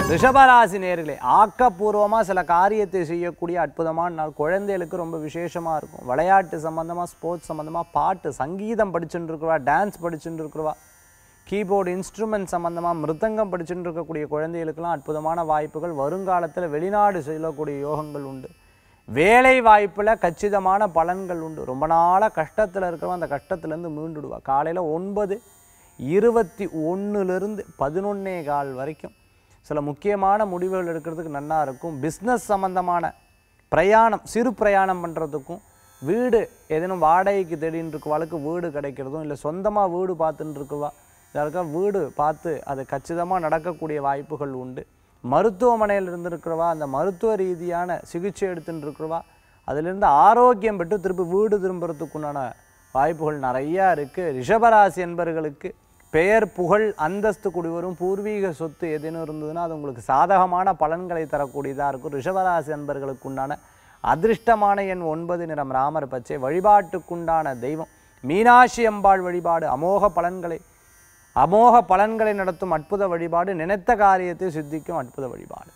ரிஷபராசி நேர்களே ஆக்கப்பூர்வமாக சில காரியத்தை செய்யக்கூடிய அற்புதமான நாள் குழந்தைகளுக்கு ரொம்ப விசேஷமாக இருக்கும் விளையாட்டு சம்மந்தமாக ஸ்போர்ட்ஸ் சம்மந்தமாக பாட்டு சங்கீதம் படிச்சுட்டு இருக்கிறவா டான்ஸ் படிச்சுட்டு இருக்கிறவா கீபோர்டு இன்ஸ்ட்ருமெண்ட் சம்மந்தமாக மிருதங்கம் படிச்சுட்டு இருக்கக்கூடிய குழந்தைகளுக்கெல்லாம் அற்புதமான வாய்ப்புகள் வருங்காலத்தில் வெளிநாடு செல்லக்கூடிய யோகங்கள் உண்டு வேலை வாய்ப்பில் கச்சிதமான பலன்கள் உண்டு ரொம்ப நாளாக கஷ்டத்தில் இருக்கிறவங்க அந்த கஷ்டத்துலேருந்து மீண்டுடுவா காலையில் ஒன்பது இருபத்தி ஒன்றுலேருந்து பதினொன்னே கால் வரைக்கும் சில முக்கியமான முடிவுகள் எடுக்கிறதுக்கு நல்லா இருக்கும் பிஸ்னஸ் சம்மந்தமான பிரயாணம் சிறு பிரயாணம் பண்ணுறதுக்கும் வீடு ஏதேனும் வாடகைக்கு தேடின்னு இருக்கவாளுக்கு வீடு கிடைக்கிறதும் இல்லை சொந்தமாக வீடு பார்த்துட்டு இருக்கவா யாருக்கா வீடு பார்த்து அது கச்சிதமாக நடக்கக்கூடிய வாய்ப்புகள் உண்டு மருத்துவமனையில் இருந்திருக்கிறவா அந்த மருத்துவ ரீதியான சிகிச்சை எடுத்துட்டு இருக்கிறவா அதிலிருந்து ஆரோக்கியம் பெற்று திருப்பி வீடு திரும்புறதுக்குண்டான வாய்ப்புகள் நிறையா இருக்குது ரிஷபராசி என்பர்களுக்கு பெயர் புகழ் அந்தஸ்து கூடி வரும் பூர்வீக சொத்து ஏதேனும் இருந்ததுன்னா அது உங்களுக்கு சாதகமான பலன்களை தரக்கூடியதாக இருக்கும் ரிஷபராசி அன்பர்களுக்கு உண்டான அதிர்ஷ்டமான எண் ஒன்பது நிறம் ராமர் பச்சை வழிபாட்டுக்குண்டான தெய்வம் மீனாட்சி அம்பாள் வழிபாடு அமோக பலன்களை அமோக பலன்களை நடத்தும் அற்புத வழிபாடு நினைத்த காரியத்தை சித்திக்கும் அற்புத வழிபாடு